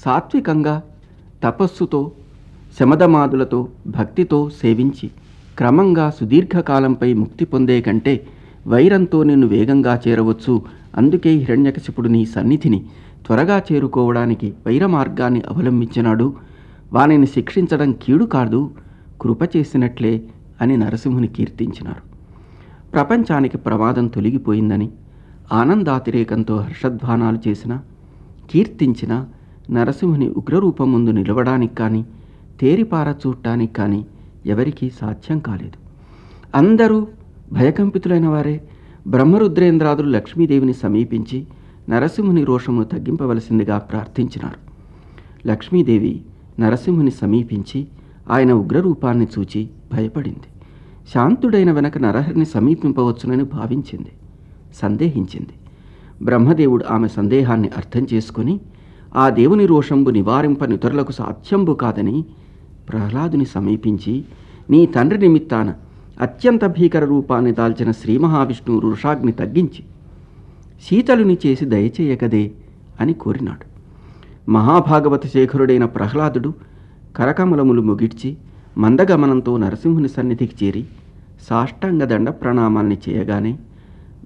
సాత్వికంగా తపస్సుతో శమదమాదులతో భక్తితో సేవించి క్రమంగా సుదీర్ఘకాలంపై ముక్తి పొందే కంటే వైరంతో నిన్ను వేగంగా చేరవచ్చు అందుకే హిరణ్యకశిపుడు నీ సన్నిధిని త్వరగా చేరుకోవడానికి వైర మార్గాన్ని అవలంబించినాడు వానిని శిక్షించడం కీడు కాదు కృప చేసినట్లే అని నరసింహుని కీర్తించినారు ప్రపంచానికి ప్రమాదం తొలగిపోయిందని ఆనందాతిరేకంతో హర్షధ్వానాలు చేసిన కీర్తించిన నరసింహుని ఉగ్రరూపం ముందు నిలవడానికి కానీ తేరిపార చూడటానికి కానీ ఎవరికీ సాధ్యం కాలేదు అందరూ భయకంపితులైన వారే బ్రహ్మరుద్రేంద్రాదులు లక్ష్మీదేవిని సమీపించి నరసింహుని రోషమును తగ్గింపవలసిందిగా ప్రార్థించినారు లక్ష్మీదేవి నరసింహుని సమీపించి ఆయన ఉగ్రరూపాన్ని చూచి భయపడింది శాంతుడైన వెనక నరహరిని సమీపింపవచ్చునని భావించింది సందేహించింది బ్రహ్మదేవుడు ఆమె సందేహాన్ని అర్థం చేసుకొని ఆ దేవుని రోషంబు నివారింప నితరులకు సాధ్యంబు కాదని ప్రహ్లాదుని సమీపించి నీ తండ్రి నిమిత్తాన అత్యంత భీకర రూపాన్ని దాల్చిన శ్రీ మహావిష్ణువు వృషాగ్ని తగ్గించి శీతలుని చేసి దయచేయకదే అని కోరినాడు మహాభాగవత శేఖరుడైన ప్రహ్లాదుడు కరకమలములు ముగిడ్చి మందగమనంతో నరసింహుని సన్నిధికి చేరి సాష్టాంగ దండ ప్రణామాల్ని చేయగానే